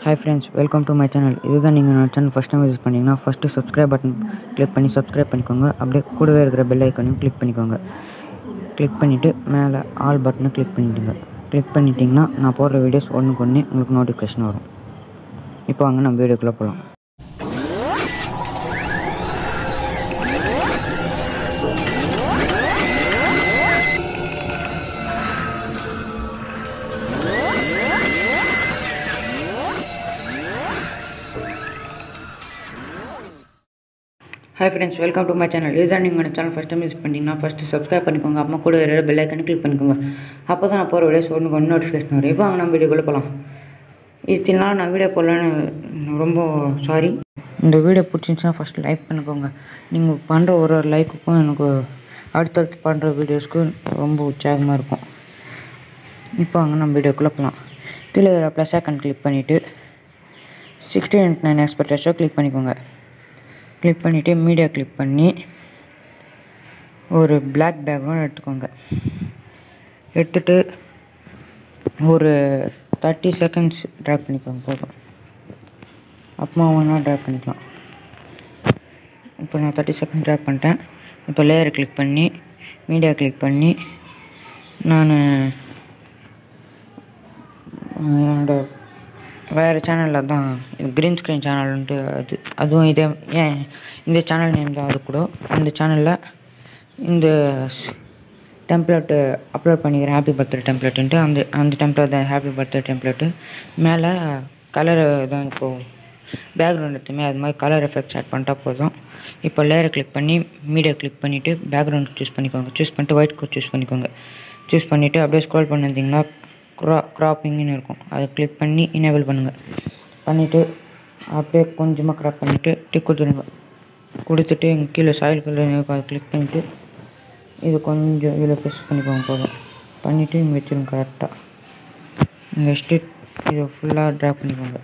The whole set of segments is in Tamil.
hi friends welcome to my channel இதுதான் நீங்கள் நம்ம சேனல் ஃபஸ்ட் டைம் விசிட் பண்ணிங்கன்னா ஃபஸ்ட்டு சப்ஸ்கிரைப் பட்டன் கிளிக் பண்ணி சப்ஸ்கிரைப் பண்ணிக்கோங்க அப்படியே கூடவே இருக்கிற பெல் ஐக்கனையும் கிளிக் பண்ணிக்கோங்க கிளிக் பண்ணிவிட்டு மேலே ஆல் பட்டனை கிளிக் பண்ணிவிடுங்க கிளிக் பண்ணிட்டீங்கன்னா நான் போடுற வீடியோஸ் ஒன்றுக்கு ஒன்று உங்களுக்கு நோட்டிஃபிகேஷன் வரும் இப்போ வாங்க நம்ம வீடியோக்குள்ளே போகலாம் hi friends welcome to my channel இதுதான் நீங்கள் சேனல் ஃபஸ்ட் டைம் விசிட் பண்ணிங்கன்னா ஃபஸ்ட்டு சப்ஸ்கிரைப் பண்ணிக்கோங்க அம்மா கூட இருக்கிற பெல் ஐக்கனை கிளிக் பண்ணிக்கோங்க அப்போ தான் நான் போகிற வீடியோஸ் ஒன்று ஒன்று நோட்டிஃபிகேஷன் வரும் இப்போ வாங்க நம்ம வீடியோக்குள்ளே போகலாம் இத்தனை நாள் நான் வீடியோ போடலன்னு ரொம்ப சாரி இந்த வீடியோ பிடிச்சிருந்துச்சுன்னா ஃபஸ்ட்டு லைக் பண்ணிக்கோங்க நீங்கள் பண்ணுற ஒரு ஒரு லைக்குக்கும் எனக்கு அடுத்தடுத்து பண்ணுற வீடியோஸ்க்கு ரொம்ப உற்சாகமாக இருக்கும் இப்போ வாங்க நம்ம வீடியோக்குள்ளே போகலாம் கீழே ப்ளஸ் ஐக்கன் கிளிக் பண்ணிவிட்டு sixteen nine aspect ratio click பண்ணிக்கோங்க கிளிக் பண்ணிவிட்டு மீடியா கிளிக் பண்ணி ஒரு பிளாக் பேக்ரவுண்ட் எடுத்துக்கோங்க எடுத்துட்டு ஒரு தேர்ட்டி செகண்ட்ஸ் ட்ராக் பண்ணிக்கோங்க போதும் அப்புறமா ஒன்றா ட்ராக் பண்ணிக்கலாம் இப்போ நான் தேர்ட்டி செகண்ட்ஸ் ட்ராக் பண்ணிட்டேன் இப்போ லேயர் கிளிக் பண்ணி மீடியா கிளிக் பண்ணி நான் என்னோட வேறு சேனலில் தான் க்ரீன் ஸ்க்ரீன் சேனல்ன்ட்டு அது அதுவும் இதே ஏன் இந்த சேனல் நேம் தான் அது கூட அந்த சேனலில் இந்த டெம்ப்ளேட்டு அப்லோட் பண்ணிக்கிறேன் ஹாப்பி பர்த்டே டெம்ப்ளேட்டுன்ட்டு அந்த அந்த டெம்ப்ளேட் தான் ஹாப்பி பர்த்டே டெம்ப்ளேட்டு மேலே கலர் தான் இப்போது பேக்ரவுண்ட் எடுத்துமே அது மாதிரி கலர் எஃபெக்ட்ஸ் ஆட் பண்ணிட்டா போதும் இப்போ லேயரை கிளிக் பண்ணி மீடியா கிளிக் பண்ணிவிட்டு பேக்ரவுண்ட் சூஸ் பண்ணிக்கோங்க சூஸ் பண்ணிட்டு ஒயிட் கோட் சூஸ் பண்ணிக்கோங்க சூஸ் பண்ணிவிட்டு அப்படியே ஸ்க்ரோல் பண்ணியிருந்தீங்கன்னா க்ரா க்ராப்பிங்னு இருக்கும் அதை கிளிக் பண்ணி எனேபிள் பண்ணுங்கள் பண்ணிவிட்டு அப்படியே கொஞ்சமாக க்ராப் பண்ணிவிட்டு டிக் கொடுத்துருங்க கொடுத்துட்டு இங்கே கீழே சாயில் கலர் இருக்கும் அதை கிளிக் பண்ணிவிட்டு இது கொஞ்சம் இதில் ப்ரெஸ் பண்ணிக்கோங்க போதும் பண்ணிவிட்டு இங்கே வச்சுருங்க கரெக்டாக இங்கே வச்சுட்டு இதை ஃபுல்லாக ட்ராப் பண்ணிக்கோங்க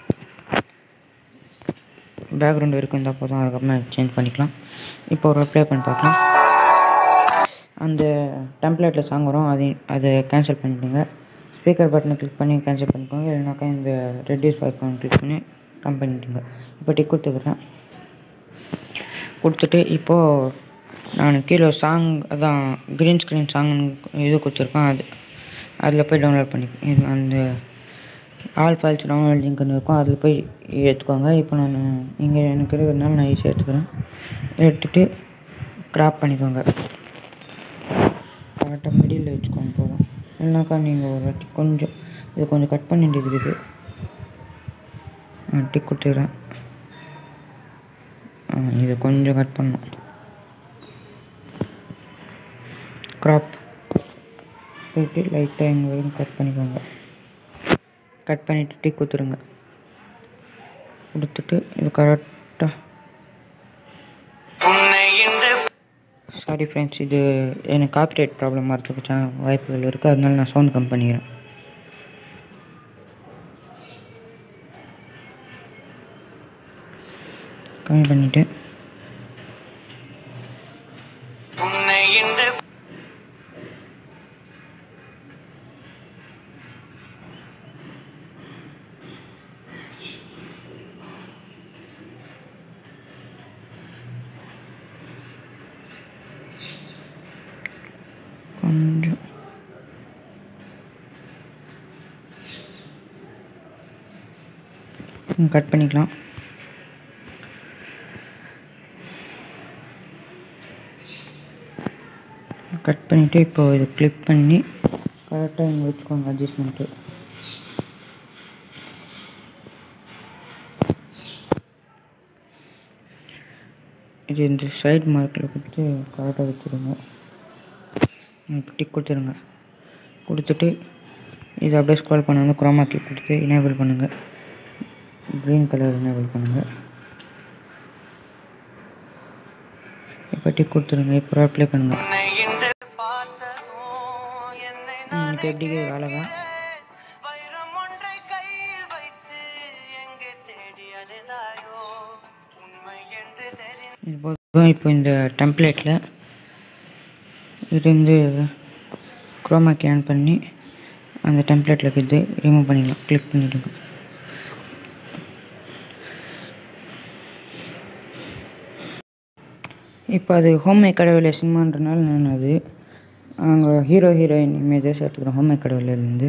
பேக்ரவுண்ட் வரைக்கும் இருந்தால் போதும் அதுக்கப்புறமா சேஞ்ச் பண்ணிக்கலாம் இப்போ ஒரு ப்ளே பண்ணி பார்க்கலாம் அந்த டெம்ப்ளேட்டில் சாங் வரும் அது அதை கேன்சல் பண்ணிவிடுங்க ஸ்பீக்கர் பட்டனை கிளிக் பண்ணி கேன்சல் பண்ணிக்கோங்க இல்லைனாக்கா இந்த ரெட்யூஸ் ஐக்கான் கிளிக் பண்ணி கம் பண்ணிவிடுங்க இப்போ டிக் கொடுத்துக்கிறேன் கொடுத்துட்டு இப்போது நான் கீழே சாங் அதான் க்ரீன் ஸ்க்ரீன் சாங் இது கொடுத்துருக்கேன் அது அதில் போய் டவுன்லோட் பண்ணி இது அந்த ஆல் ஃபைல்ஸ் டவுன்லோட் லிங்க்னு இருக்கும் அதில் போய் எடுத்துக்கோங்க இப்போ நான் இங்கே எனக்கு இருக்கிறதுனால நான் ஈஸியாக எடுத்துக்கிறேன் எடுத்துகிட்டு க்ராப் பண்ணிக்கோங்க கரெக்டாக மிடில் வச்சுக்கோங்க போதும் இல்லைனாக்கா நீங்கள் ஒரு வாட்டி கொஞ்சம் இது கொஞ்சம் கட் பண்ணிட்டு இருக்குது டிக் கொடுத்துக்கிறேன் இது கொஞ்சம் கட் பண்ணும் க்ராப் போயிட்டு லைட்டாக எங்கள் வரைக்கும் கட் பண்ணிக்கோங்க கட் பண்ணிவிட்டு டிக் கொடுத்துருங்க கொடுத்துட்டு இது கரெக்டாக சாரி ஃப்ரெண்ட்ஸ் இது எனக்கு காப்பிரைட் ப்ராப்ளம் வரதுக்கு வாய்ப்புகள் இருக்குது அதனால நான் சவுண்ட் கம் பண்ணிக்கிறேன் கம்மி பண்ணிவிட்டு கொஞ்சம் கட் பண்ணிக்கலாம் கட் பண்ணிவிட்டு இப்போ இதை கிளிக் பண்ணி கரெக்டாக இங்கே வச்சுக்கோங்க அட்ஜஸ்ட்மெண்ட்டு இது இந்த சைடு மார்க்கில் கொடுத்து கரெக்டாக வச்சுருங்க டிக் கொடுத்துருங்க கொடுத்துட்டு இது அப்படியே ஸ்க்ரோல் பண்ண வந்து குரோமா கீ கொடுத்து எனேபிள் பண்ணுங்கள் க்ரீன் கலர் எனேபிள் பண்ணுங்கள் இப்போ டிக் கொடுத்துருங்க இப்போ அப்ளை பண்ணுங்கள் எனக்கு எப்படி அழகா இது போதும் இப்போ இந்த டெம்ப்ளேட்டில் இருந்து குரோமா கேன் பண்ணி அந்த டெம்ப்ளேட்டில் இருக்குது ரிமூவ் பண்ணிக்கலாம் கிளிக் பண்ணிவிடுங்க இப்போ அது ஹோம் கடவுளை சினிமான்றனால நான் அது அங்கே ஹீரோ ஹீரோயின் இமேஜஸ் எடுத்துக்கிறோம் ஹோம் கடவுளிலேருந்து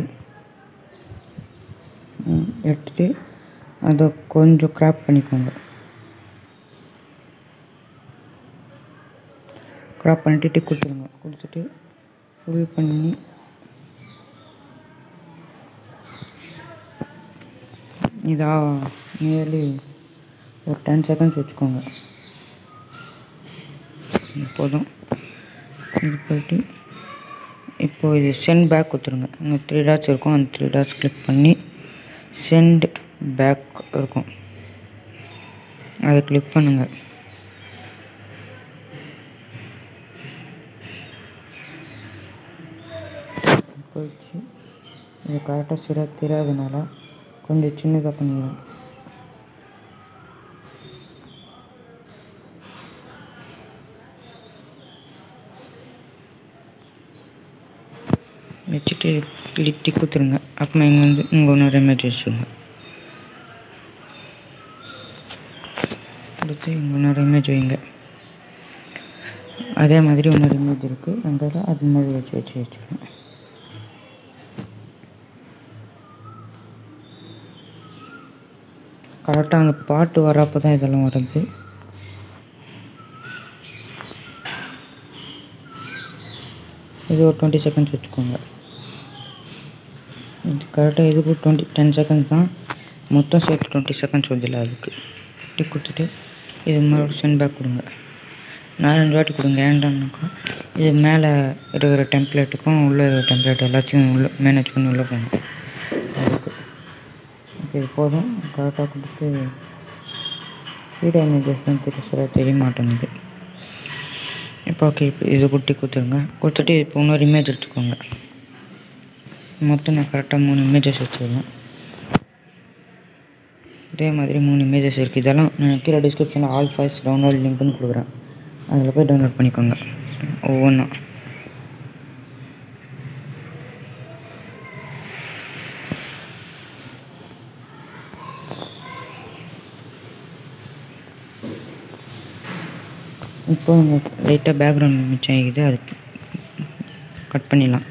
எடுத்துட்டு அதை கொஞ்சம் கிராப் பண்ணிக்கோங்க கிராப் பண்ணிட்டு டிக் கொடுத்துருங்க கொடுத்துட்டு ஃபுல் பண்ணி இதா நியர்லி ஒரு டென் செகண்ட்ஸ் வச்சுக்கோங்க போதும் இது போயிட்டு இப்போ இது சென்ட் பேக் கொடுத்துருங்க இங்கே த்ரீ டாட்ஸ் இருக்கும் அந்த த்ரீ டாட்ஸ் கிளிக் பண்ணி சென்ட் பேக் இருக்கும் அதை கிளிக் பண்ணுங்கள் போயிடுச்சு இது கரெக்டாக சரியாக தெரியாதனால கொஞ்சம் சின்னதாக பண்ணிடுறேன் வச்சுட்டு லிட்டி கொடுத்துருங்க அப்புறமா இங்கே வந்து இங்கே இன்னொரு இமேஜ் வச்சுக்கோங்க கொடுத்து இங்கே இன்னொரு இமேஜ் வைங்க அதே மாதிரி இன்னொரு இமேஜ் இருக்குது அங்கே அது மாதிரி வச்சு வச்சு வச்சுருக்கேன் கரெக்டாக அந்த பாட்டு வரப்போ தான் இதெல்லாம் வருது இது ஒரு டுவெண்ட்டி செகண்ட்ஸ் வச்சுக்கோங்க இது கரெக்டாக இதுக்கு டுவெண்ட்டி டென் செகண்ட்ஸ் தான் மொத்தம் சேர்த்து டுவெண்ட்டி செகண்ட்ஸ் வருதில்ல அதுக்கு டிக் கொடுத்துட்டு இது மறுபடியும் சென்ட் பேக் கொடுங்க நாலஞ்சு வாட்டி கொடுங்க ஏன்டான்னாக்கா இது மேலே இருக்கிற டெம்ப்ளேட்டுக்கும் உள்ளே இருக்கிற டெம்ப்ளேட் எல்லாத்தையும் உள்ளே மேனேஜ் பண்ணி உள்ளே போகணும் அதுக்கு ஓகே இது போதும் கரெக்டாக கொடுத்து வீடியோ இமேஜஸ் தான் தெரிய சொல்ல தெரிய மாட்டேங்குது இப்போ ஓகே இப்போ இது குட்டி கொடுத்துருங்க கொடுத்துட்டு இப்போ இன்னொரு இமேஜ் எடுத்துக்கோங்க மொத்தம் நான் கரெக்டாக மூணு இமேஜஸ் வச்சுருக்கேன் இதே மாதிரி மூணு இமேஜஸ் இருக்குது இதெல்லாம் நான் கீழே டிஸ்கிரிப்ஷனில் ஆல் ஃபைல்ஸ் டவுன்லோட் லிங்க்னு கொடுக்குறேன் அதில் போய் டவுன்லோட் பண்ணிக்கோங்க ஒவ்வொன்றா இப்போ லைட்டாக பேக்ரவுண்ட் மிச்சம் ஆகிக்குது அது கட் பண்ணிடலாம்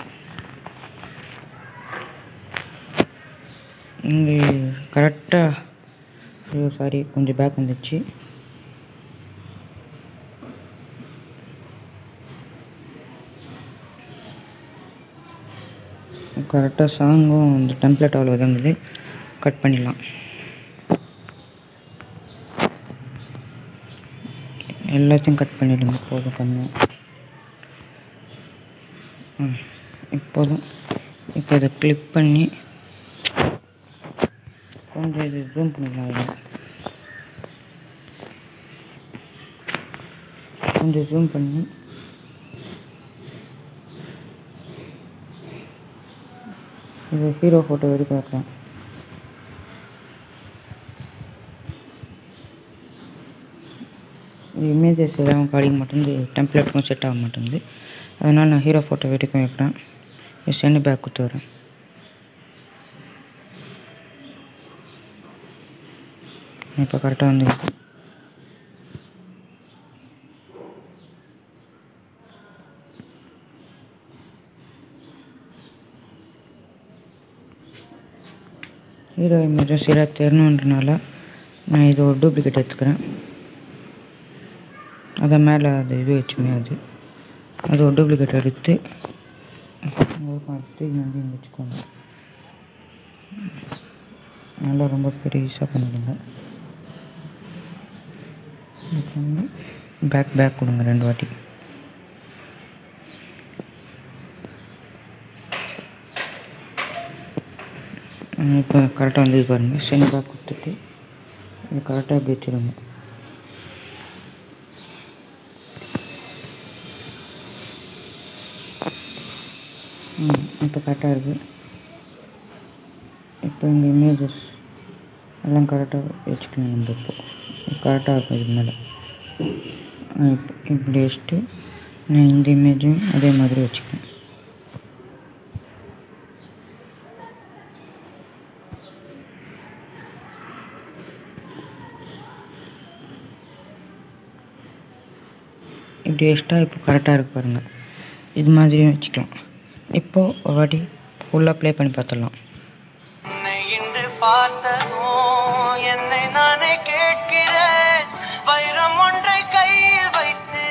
இங்கே கரெக்டாக ஐயோ சாரி கொஞ்சம் பேக் வந்துடுச்சு கரெக்டாக சாங்கும் அந்த டெம்ப்ளேட் அவ்வளோ இதாங்குது கட் பண்ணிடலாம் எல்லாத்தையும் கட் பண்ணிடுங்க போதும் கம்மியாக ம் இப்போதும் இப்போ இதை கிளிக் பண்ணி கொஞ்சம் இது ஜூம் பண்ணிக்கலாம் இதை கொஞ்சம் ஜூம் பண்ணி இது ஹீரோ ஃபோட்டோ வரைக்கும் வைக்கலாம் இது இமேஜஸ் எதாவது காடிக்க மாட்டேங்குது டெம்ப்ளேட்டுக்கும் செட் ஆக மாட்டேங்குது அதனால் நான் ஹீரோ ஃபோட்டோ வரைக்கும் வைக்கிறேன் இது சென்ட் பேக் கொடுத்து வரேன் இப்போ கரெக்டாக வந்துருக்கு ஹீரோ இமேஜும் சரியாக தெரியணுன்றனால நான் இது ஒரு டூப்ளிகேட் எடுத்துக்கிறேன் அதை மேலே அது இது வச்சுமே அது அது ஒரு டூப்ளிகேட் எடுத்து பார்த்து வந்து இங்கே வச்சுக்கோங்க நல்லா ரொம்ப பெருசாக பண்ணிடுங்க பேக் பேக் கொடுங்க ரெண்டு வாட்டி இப்போ கரெக்டாக வந்து பாருங்கள் சென்ட் பேக் கொடுத்துட்டு இது கரெக்டாக இப்படி வச்சுருங்க ம் இப்போ கரெக்டாக இருக்குது இப்போ இந்த இமேஜஸ் எல்லாம் கரெக்டாக வச்சுக்கலாம் நம்ம இப்போ கரெக்டாக இருக்கும் இதுக்கு மேலே இப்போ இப்படி வச்சுட்டு நான் இந்த இமேஜும் அதே மாதிரி வச்சுக்கிறேன் இப்படி வச்சிட்டா இப்போ கரெக்டாக இருக்கு பாருங்கள் இது மாதிரியும் வச்சுக்கலாம் இப்போது ஒரு வாட்டி ஃபுல்லாக ப்ளே பண்ணி பார்த்துடலாம் உன்னை இன்று பார்த்ததோ என்னை நானே கேட்கிறேன் வைரம் ஒன்றை கையில் வைத்து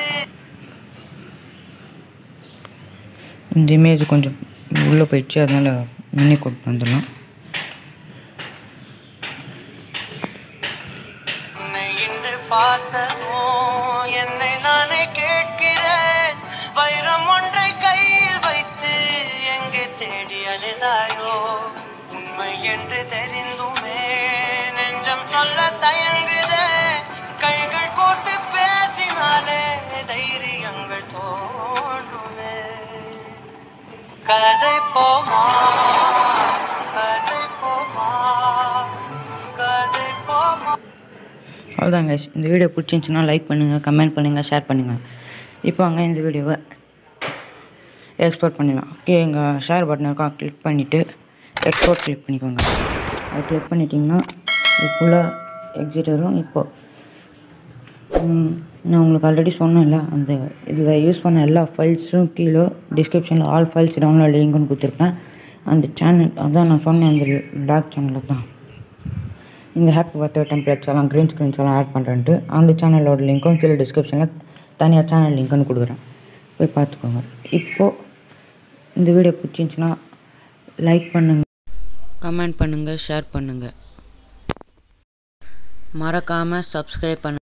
இந்த இமேஜ் கொஞ்சம் உள்ளே போயிடுச்சு அதனால் மினி கொண்டு வந்துடலாம் உன்னை இன்று பார்த்ததோ என்னை நானே கேட்கிறேன் வைரம் ஒன்றை கையில் வைத்து எங்கே தேடி அழுதாயோ உண்மை என்று தெரிந்துமே நெஞ்சம் சொல்ல தயங்குதே கைகள் கோட்டு பேசினாலே தைரியங்கள் தோன்றுமே கதை போமா கதை போமா கதை போமா அவ்வளோதான் கைஸ் இந்த வீடியோ பிடிச்சிருந்துச்சுன்னா லைக் பண்ணுங்கள் கமெண்ட் பண்ணுங்கள் ஷேர் பண்ணுங்கள் இப்போ அங்கே இந்த வீடியோவை எக்ஸ்போர்ட் பண்ணிடலாம் ஓகே எங்கள் ஷேர் பட்டன் இருக்கா கிளிக் பண்ணிவிட்டு எக்ஸ்போர்ட் கிளிக் பண்ணிக்கோங்க அது கிளிக் பண்ணிட்டீங்கன்னா இது ஃபுல்லாக எக்ஸிட் வரும் இப்போது ம், நான் உங்களுக்கு ஆல்ரெடி சொன்னேன்ல அந்த இதில் யூஸ் பண்ண எல்லா ஃபைல்ஸும் கீழே டிஸ்கிரிப்ஷனில் ஆல் ஃபைல்ஸ் டவுன்லோட் லிங்க்னு கொடுத்துருப்பேன் அந்த சேனல் அதான் நான் சொன்னேன் அந்த டாக் சேனலில் தான் இந்த ஹாப்பி பர்த்டே டெம்ப்ளேட்ஸ் எல்லாம் க்ரீன் ஸ்க்ரீன்ஸ் எல்லாம் ஆட் பண்ணுறேன்ட்டு அந்த சேனலோட லிங்க்கும் கீழே டிஸ்கிரிப்ஷனில் தனியாக சேனல் லிங்க்குன்னு கொடுக்குறேன் போய் பார்த்துக்கோங்க இப்போது இந்த வீடியோ பிடிச்சிருந்துச்சின்னா லைக் பண்ணுங்கள் கமெண்ட் பண்ணுங்கள் ஷேர் பண்ணுங்கள் மறக்காமல் சப்ஸ்கிரைப் பண்ணுங்கள்